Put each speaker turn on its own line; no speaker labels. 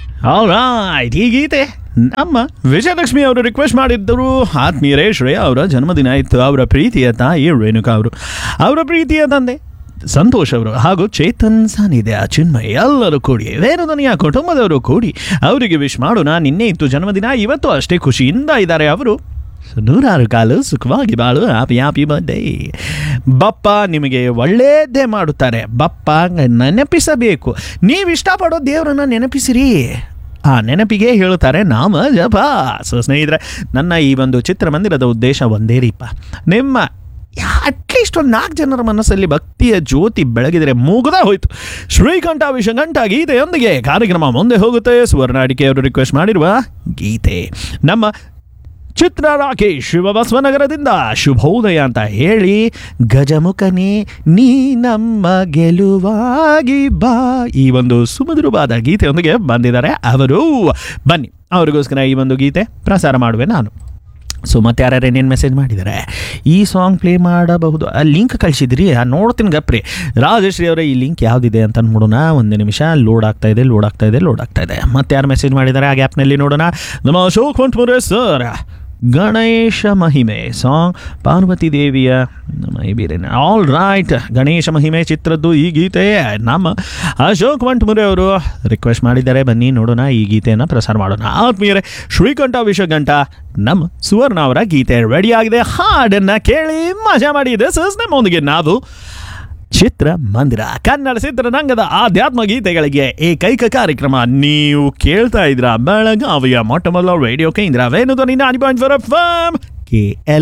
all right ಈ ಗೀತೆ ನಮ್ಮ ವಿಜಯಲಕ್ಷ್ಮಿ ಅವರು ರಿಕ್ವೆಸ್ಟ್ ಮಾಡಿದ್ದರು ಆತ್ಮೀಯರೇ ಶ್ರೇಯ ಅವರ ಜನ್ಮದಿನ ಇತ್ತು ಅವರ ಪ್ರೀತಿಯ ತಾಯಿ ರೇಣುಕಾ ಅವರು ಅವರ ಪ್ರೀತಿಯ ತಂದೆ ಸಂತೋಷ್ ಅವರು ಹಾಗೂ ಚೇತನ್ ಸಾನಿಧ್ಯ ಚಿನ್ಮಯ್ ಎಲ್ಲರೂ ಕೂಡಿ ವೇಣುದನಿಯ ಕುಟುಂಬದವರು ಕೂಡಿ ಅವರಿಗೆ ವಿಶ್ ಮಾಡೋಣ ನಿನ್ನೆ ಇತ್ತು ಜನ್ಮದಿನ ಇವತ್ತು ಅಷ್ಟೇ ಖುಷಿಯಿಂದ ಇದ್ದಾರೆ ಅವರು ನೂರಾರು ಕಾಲು ಸುಖವಾಗಿ ಬಾಳು ಹ್ಯಾಪಿ ಹ್ಯಾಪಿ ಬರ್ಡೇ ಬಪ್ಪ ನಿಮಗೆ ಒಳ್ಳೇದೇ ಮಾಡುತ್ತಾರೆ ಬಪ್ಪ ನೆನಪಿಸಬೇಕು ನೀವು ಇಷ್ಟಪಡೋ ದೇವರನ್ನ ನೆನಪಿಸಿರಿ ಆ ನೆನಪಿಗೆ ಹೇಳುತ್ತಾರೆ ನಾಮ ಜಪ ಸೊ ಸ್ನೇಹಿತರೆ ನನ್ನ ಈ ಒಂದು ಚಿತ್ರಮಂದಿರದ ಉದ್ದೇಶ ಒಂದೇ ರೀಪ ನಿಮ್ಮ ಅಟ್ಲೀಸ್ಟ್ ಒಂದು ನಾಲ್ಕು ಜನರ ಮನಸ್ಸಲ್ಲಿ ಭಕ್ತಿಯ ಜ್ಯೋತಿ ಬೆಳಗಿದರೆ ಮುಗ್ದ ಹೋಯ್ತು ಶ್ರೀಕಂಠ ವಿಷಗಂಠ ಗೀತೆಯೊಂದಿಗೆ ಕಾರ್ಯಕ್ರಮ ಮುಂದೆ ಹೋಗುತ್ತೆ ಸುವರ್ಣ ಅಡಿಕೆ ಅವರು ರಿಕ್ವೆಸ್ಟ್ ಮಾಡಿರುವ ಗೀತೆ ನಮ್ಮ ಚಿತ್ರ ರಾಕೇಶ್ ಶಿವಬಸವನಗರದಿಂದ ಶುಭೋದಯ ಅಂತ ಹೇಳಿ ಗಜಮುಖನೇ ನೀ ನಮ್ಮ ಗೆಲುವಾಗಿ ಬಾ ಈ ಒಂದು ಸುಮಧುರವಾದ ಗೀತೆಯೊಂದಿಗೆ ಬಂದಿದ್ದಾರೆ ಅವರು ಬನ್ನಿ ಅವರಿಗೋಸ್ಕರ ಈ ಒಂದು ಗೀತೆ ಪ್ರಸಾರ ಮಾಡುವೆ ನಾನು ಸೊ ಮತ್ತೆ ಯಾರ್ಯಾರು ಏನೇನು ಮೆಸೇಜ್ ಮಾಡಿದ್ದಾರೆ ಈ ಸಾಂಗ್ ಪ್ಲೇ ಮಾಡಬಹುದು ಆ ಲಿಂಕ್ ಕಳಿಸಿದ್ರಿ ಆ ನೋಡ್ತೀನಿ ಗಪ್ರಿ ರಾಜಶ್ರೀ ಅವರ ಈ ಲಿಂಕ್ ಯಾವುದಿದೆ ಅಂತ ನೋಡೋಣ ಒಂದು ನಿಮಿಷ ಲೋಡ್ ಆಗ್ತಾ ಇದೆ ಲೋಡ್ ಆಗ್ತಾ ಇದೆ ಲೋಡ್ ಆಗ್ತಾ ಇದೆ ಮತ್ತೆ ಯಾರು ಮೆಸೇಜ್ ಮಾಡಿದ್ದಾರೆ ಆ ಗ್ಯಾಪ್ನಲ್ಲಿ ನೋಡೋಣ ನಮ್ಮ ಅಶೋಕ್ ಹೊಂಟ್ಮುರೆ ಸರ್ ಗಣೇಶ ಮಹಿಮೆ ಸಾಂಗ್ ಪಾರ್ವತಿ ದೇವಿಯ ಬೇರೆ ಆಲ್ ರೈಟ್ ಗಣೇಶ ಮಹಿಮೆ ಚಿತ್ರದ್ದು ಈ ಗೀತೆ ನಮ್ಮ ಅಶೋಕ್ ವಂಟ್ಮುರೆ ಅವರು ರಿಕ್ವೆಸ್ಟ್ ಮಾಡಿದ್ದಾರೆ ಬನ್ನಿ ನೋಡೋಣ ಈ ಗೀತೆಯನ್ನು ಪ್ರಸಾರ ಮಾಡೋಣ ಆತ್ಮೀಯರೇ ಶ್ರೀಕಂಠ ವಿಶ್ವಗಂಠ ನಮ್ಮ ಸುವರ್ಣ ಅವರ ಗೀತೆ ರೆಡಿ ಆಗಿದೆ ಹಾಡನ್ನು ಕೇಳಿ ಮಜಾ ಮಾಡಿ ದಿಸ್ ಇಸ್ ನಮ್ಮೊಂದಿಗೆ ನಾವು ಚಿತ್ರ ಮಂದಿರ ಕನ್ನಡ ಚಿತ್ರರಂಗದ ಆಧ್ಯಾತ್ಮ ಗೀತೆಗಳಿಗೆ ಏಕೈಕ ಕಾರ್ಯಕ್ರಮ ನೀವು ಕೇಳ್ತಾ ಇದ್ರ ಬೆಳಗಾವಿಯ ಮೊಟ್ಟ ಮೊದಲ ರೇಡಿಯೋ ಕೇಂದ್ರ ವೇಣುಧ್ವನಿ ನಾಡಿ point four F K L